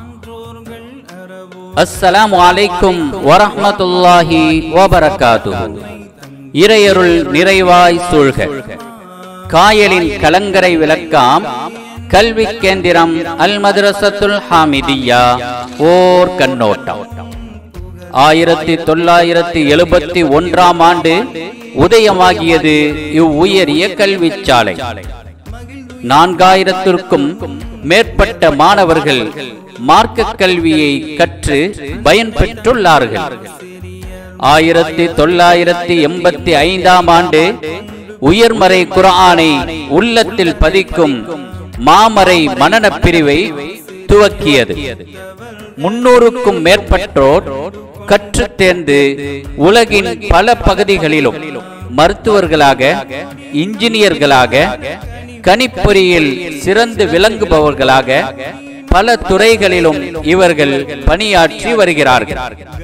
அஸ்ஸலாமு அலைக்கும் வரஹ்மத்துல்லாஹி வபரகாத்துஹு இறையருள் நிறைவாய் சூழ்க காயலின் கலங்கரை விளக்காம் கல்வி கேந்திரம் அல் மദ്രസத்துல் ஹாமிதியா ஓர் கண்ணோட்டம் ஆயிரத்தி தொள்ளாயிரத்தி எழுபத்தி ஒன்றாம் ஆண்டு உதயமாகியது இவ்வுயரிய கல்விச்சாலை நான்காயிரத்திற்கும் மேற்பட்ட மாணவர்கள் மார்க்க கல்வியை கற்று பயன்பெற்றுள்ளார்கள் ஆயிரத்தி தொள்ளாயிரத்தி எண்பத்தி ஐந்தாம் ஆண்டு உயர்மறை குர்ஆனை உள்ளத்தில் பதிக்கும் மாமறை மனனப் பிரிவை துவக்கியது முன்னூறுக்கும் மேற்பட்டோர் கற்று தேர்ந்து உலகின் பல பகுதிகளிலும் மருத்துவர்களாக இன்ஜினியர்களாக கணிப்பொறியில் சிறந்து விளங்குபவர்களாக பல துறைகளிலும் இவர்கள் பணியாற்றி வருகிறார்கள்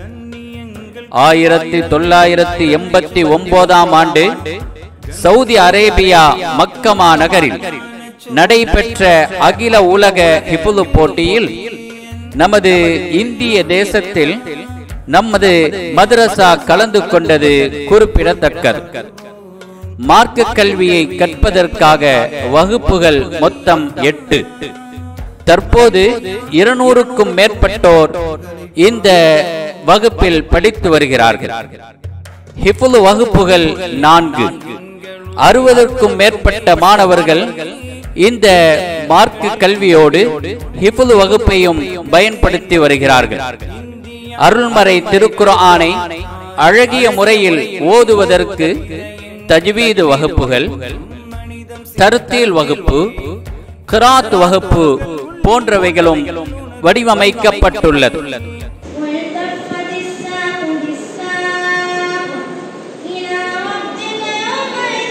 ஆயிரத்தி தொள்ளாயிரத்தி எண்பத்தி ஒன்பதாம் ஆண்டு சவுதி அரேபியா மக்கமா நகரில் நடைபெற்ற அகில உலக ஹிபுலு போட்டியில் நமது இந்திய தேசத்தில் நமது மதரசா கலந்து கொண்டது குறிப்பிடத்தக்கது மார்க்க கல்வியை கற்பதற்காக வகுப்புகள் மொத்தம் எட்டு தற்போது இருநூறுக்கும் மேற்பட்டோர் இந்த வகுப்பில் படித்து வருகிறார்கள் ஹிஃபுல் வகுப்புகள் நான்கு அறுபதற்கும் மேற்பட்ட மாணவர்கள் இந்த மார்க்க கல்வியோடு ஹிஃபுல் வகுப்பையும் பயன்படுத்தி வருகிறார்கள் அருள்மறை திருக்குர்ஆனை அழகிய முறையில் ஓதுவதற்கு தஜ்வீது வகுப்புகள் தருத்தீல் வகுப்பு கிராத் வகுப்பு போன்றவைகளும் வடிவமைக்கப்பட்டுள்ளது والتفت الساق بالساق إلى ربك يومئذ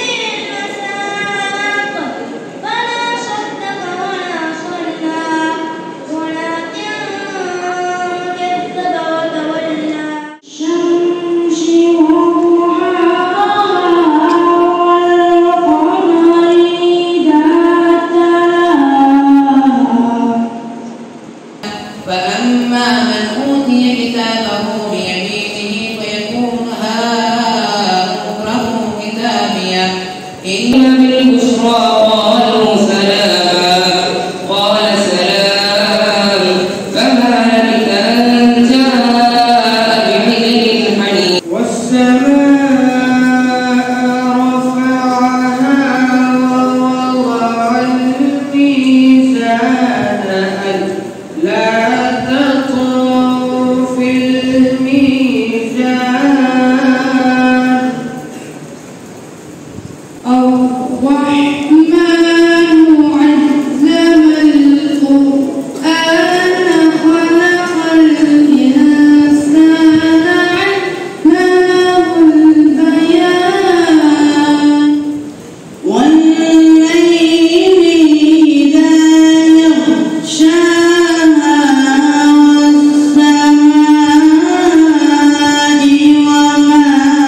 المساق فلا صدق ولا صلى ولكن كذب وتولى الشمس وضحاها والقمر إذا تلاها فأما من أوتي كتابه بيمينه فيقول هاؤم اقرءوا كتابيه إن بالبشرى قالوا سلاما قال سلام فما لبث أن جاء بعجل حنيف والسماء رفعها ووضع الميزان لا تطغوا في الميزان الرحمن علم القرآن خلق الإنسان علمه البيان والليل إذا يغشاها والسماء وما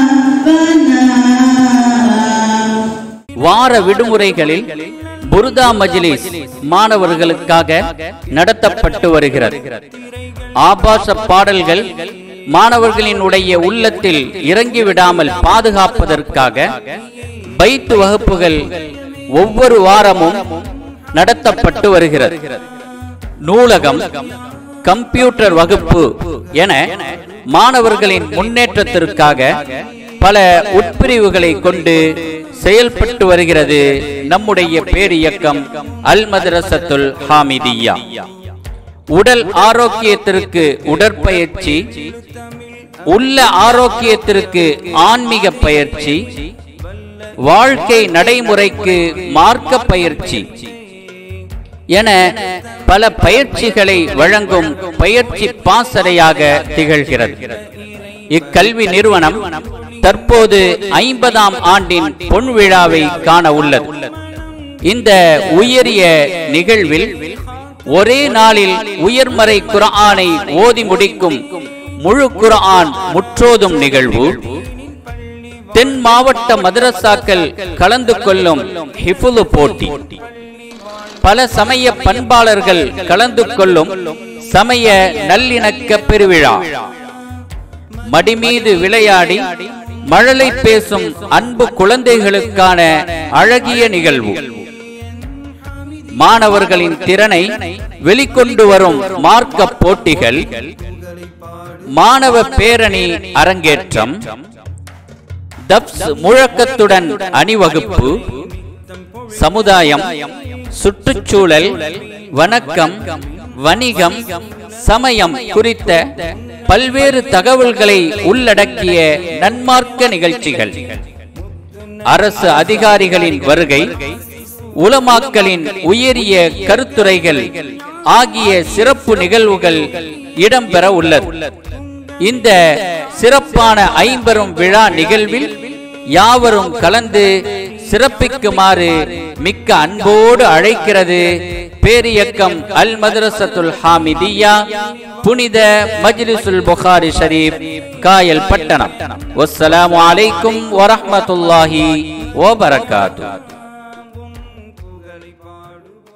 بناها வார விடுமுறைகளில் புருதா மஜ்லிஸ் மாணவர்களுக்காக நடத்தப்பட்டு வருகிறது ஆபாச பாடல்கள் மாணவர்களினுடைய உள்ளத்தில் இறங்கி விடாமல் பாதுகாப்பதற்காக பைத்து வகுப்புகள் ஒவ்வொரு வாரமும் நடத்தப்பட்டு வருகிறது நூலகம் கம்ப்யூட்டர் வகுப்பு என மாணவர்களின் முன்னேற்றத்திற்காக பல உட்பிரிவுகளை கொண்டு செயல்பட்டு வருகிறது நம்முடைய பேரியக்கம் அல் மதரசத்துல் ஹாமிதியா உடல் ஆரோக்கியத்திற்கு உடற்பயிற்சி உள்ள ஆரோக்கியத்திற்கு ஆன்மீக பயிற்சி வாழ்க்கை நடைமுறைக்கு மார்க்க பயிற்சி என பல பயிற்சிகளை வழங்கும் பயிற்சி பாசறையாக திகழ்கிறது இக்கல்வி நிறுவனம் தற்போது ஐம்பதாம் ஆண்டின் பொன் விழாவை காண உள்ளது இந்த உயரிய நிகழ்வில் ஒரே நாளில் உயர்மறை குர்ஆனை ஓதி முடிக்கும் முழு குர்ஆன் முற்றோதும் நிகழ்வு தென் மாவட்ட மதரசாக்கள் கலந்து கொள்ளும் ஹிஃபுலு போட்டி பல சமய பண்பாளர்கள் கலந்து கொள்ளும் சமய நல்லிணக்க பெருவிழா மடிமீது விளையாடி மழலை பேசும் அன்பு குழந்தைகளுக்கான அழகிய நிகழ்வு மாணவர்களின் திறனை வெளிக்கொண்டு வரும் மார்க்க போட்டிகள் மாணவ பேரணி அரங்கேற்றம் தப்ஸ் முழக்கத்துடன் அணிவகுப்பு சமுதாயம் சுற்றுச்சூழல் வணக்கம் வணிகம் சமயம் குறித்த பல்வேறு தகவல்களை உள்ளடக்கிய நன்மார்க்க நிகழ்ச்சிகள் அரசு அதிகாரிகளின் வருகை உலமாக்களின் உயரிய கருத்துரைகள் ஆகிய சிறப்பு நிகழ்வுகள் இடம்பெற உள்ளது இந்த சிறப்பான ஐம்பெரும் விழா நிகழ்வில் யாவரும் கலந்து சிறப்பிக்குமாறு மிக்க அன்போடு அழைக்கிறது பேரியக்கம் அல் மதரசத்துல் ஹாமிதியா புனித மஜ்லிசுல் புகாரி ஷரீப் காயல் பட்டணம் வஸ்ஸலாமு அலைக்கும் வரஹ்மத்துல்லாஹி வபரகாத்துஹு புகழை பாடுவோம்